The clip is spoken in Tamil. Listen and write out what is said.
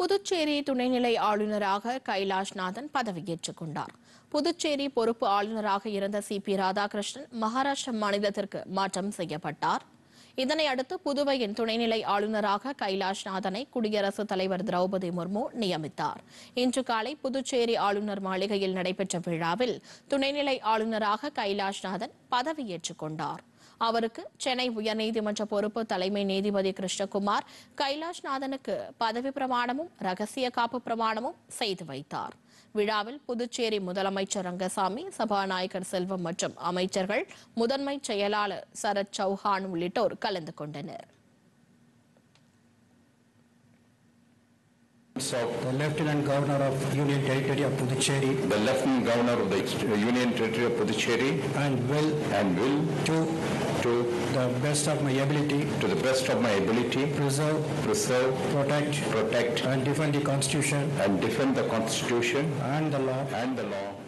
புதுச்சேரி துணைநிலை ஆளுநராக கைலாஷ்நாதன் பதவியேற்றுக் கொண்டார் புதுச்சேரி பொறுப்பு ஆளுநராக இருந்த சி பி ராதாகிருஷ்ணன் மகாராஷ்டிர மாநிலத்திற்கு மாற்றம் செய்யப்பட்டார் இதனை அடுத்து புதுவையின் துணைநிலை ஆளுநராக கைலாஷ்நாதனை குடியரசுத் தலைவர் திரௌபதி முர்மு நியமித்தார் இன்று காலை புதுச்சேரி ஆளுநர் மாளிகையில் நடைபெற்ற விழாவில் துணைநிலை ஆளுநராக கைலாஷ்நாதன் பதவியேற்றுக் கொண்டார் அவருக்கு சென்னை உயர்நீதிமன்ற பொறுப்பு தலைமை நீதிபதி கிருஷ்ணகுமார் கைலாஷ்நாதனுக்கு பதவி பிரமாணமும் ரகசிய காப்பு பிரமாணமும் செய்து வைத்தார் விழாவில் புதுச்சேரி முதலமைச்சர் ரங்கசாமி சபாநாயகர் செல்வம் மற்றும் அமைச்சர்கள் முதன்மை செயலாளர் சரத் சௌஹான் உள்ளிட்டோர் கலந்து கொண்டனர் of the Lieutenant Governor of Union Territory of Puducherry the Lieutenant Governor of the ex- Union Territory of Puducherry and will and will to to the best of my ability to the best of my ability preserve, preserve, protect protect and defend the Constitution and defend the Constitution and the law and the law